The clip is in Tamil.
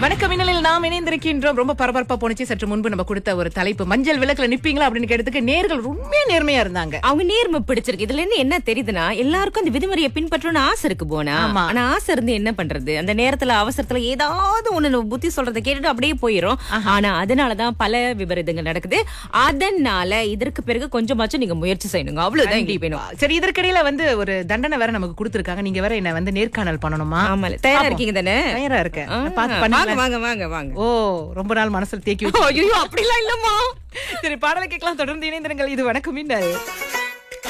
வணக்கம் மின்னலில் நாம் இணைந்திருக்கின்றோம் ரொம்ப பரபரப்பா போனுச்சு சற்று முன்பு நம்ம கொடுத்த ஒரு தலைப்பு மஞ்சள் விளக்குல நிப்பீங்களா அப்படின்னு கேட்டதுக்கு நேர்கள் உண்மையா நேர்மையா இருந்தாங்க அவங்க நேர்மை பிடிச்சிருக்கு இதுல இருந்து என்ன தெரியுதுன்னா எல்லாருக்கும் அந்த விதிமுறையை பின்பற்றணும்னு ஆசை இருக்கு போனா ஆமா. ஆனா ஆசை இருந்து என்ன பண்றது அந்த நேரத்துல அவசரத்துல ஏதாவது ஒண்ணு நம்ம புத்தி சொல்றதை கேட்டுட்டு அப்படியே போயிரும் ஆனா அதனாலதான் பல விபரீதங்கள் நடக்குது அதனால இதற்கு பிறகு கொஞ்சமாச்சும் நீங்க முயற்சி செய்யணுங்க அவ்வளவுதான் எங்களுக்கு வேணும் சரி இதற்கிடையில வந்து ஒரு தண்டனை வேற நமக்கு கொடுத்திருக்காங்க நீங்க வேற என்ன வந்து நேர்காணல் பண்ணணுமா ஆமால தயாரா இருக்கீங்க தானே தயாரா இருக்கேன் ஆ, பார்த்து வாங்க பண்ணுங்க வாங்க வாங்க வாங்க ஓ ரொம்ப நாள் மனசுல தேக்கி வச்சு ஐயோ அப்படிலாம் இல்லம்மா சரி பாடலை கேட்கலாம் தொடர்ந்து இணைந்திருங்கள் இது வணக்கம் மின்னல்